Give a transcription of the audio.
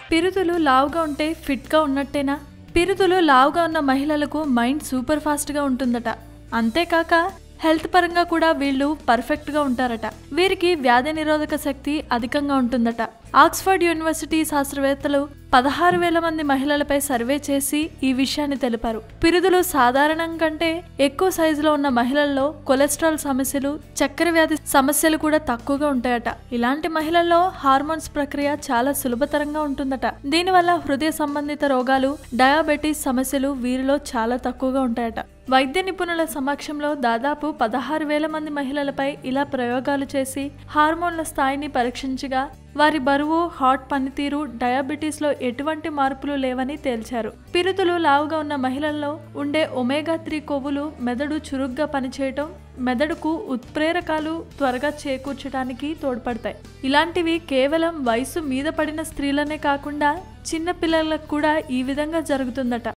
పిరుదులు లావుగా ఉంటే ఫిట్గా ఉన్నట్టేనా పిరుదులు లావుగా ఉన్న మహిళలకు మైండ్ సూపర్ ఫాస్ట్గా ఉంటుందట అంతేకాక హెల్త్ పరంగా కూడా వీళ్ళు పర్ఫెక్ట్గా ఉంటారట వీరికి వ్యాధి నిరోధక శక్తి అధికంగా ఉంటుందట ఆక్స్ఫర్డ్ యూనివర్సిటీ శాస్త్రవేత్తలు పదహారు వేల మంది మహిళలపై సర్వే చేసి ఈ విషయాన్ని తెలిపారు పిరుదులు సాధారణం కంటే ఎక్కువ సైజులో ఉన్న మహిళల్లో కొలెస్ట్రాల్ సమస్యలు చక్కెర వ్యాధి సమస్యలు కూడా తక్కువగా ఉంటాయట ఇలాంటి మహిళల్లో హార్మోన్స్ ప్రక్రియ చాలా సులభతరంగా ఉంటుందట దీనివల్ల హృదయ సంబంధిత రోగాలు డయాబెటీస్ సమస్యలు వీరిలో చాలా తక్కువగా ఉంటాయట వైద్య నిపుణుల సమక్షంలో దాదాపు పదహారు వేల మంది మహిళలపై ఇలా ప్రయోగాలు చేసి హార్మోన్ల స్థాయిని పరీక్షించగా వారి బరువు హార్ట్ పనితీరు డయాబెటీస్లో ఎటువంటి మార్పులు లేవని తేల్చారు పిరుతులు లావుగా ఉన్న మహిళల్లో ఉండే ఒమేగా త్రీ కొవ్వులు మెదడు చురుగ్గా పనిచేయటం మెదడుకు ఉత్ప్రేరకాలు త్వరగా చేకూర్చడానికి తోడ్పడతాయి ఇలాంటివి కేవలం వయసు మీద పడిన స్త్రీలనే కాకుండా చిన్న పిల్లలకు కూడా ఈ విధంగా జరుగుతుందట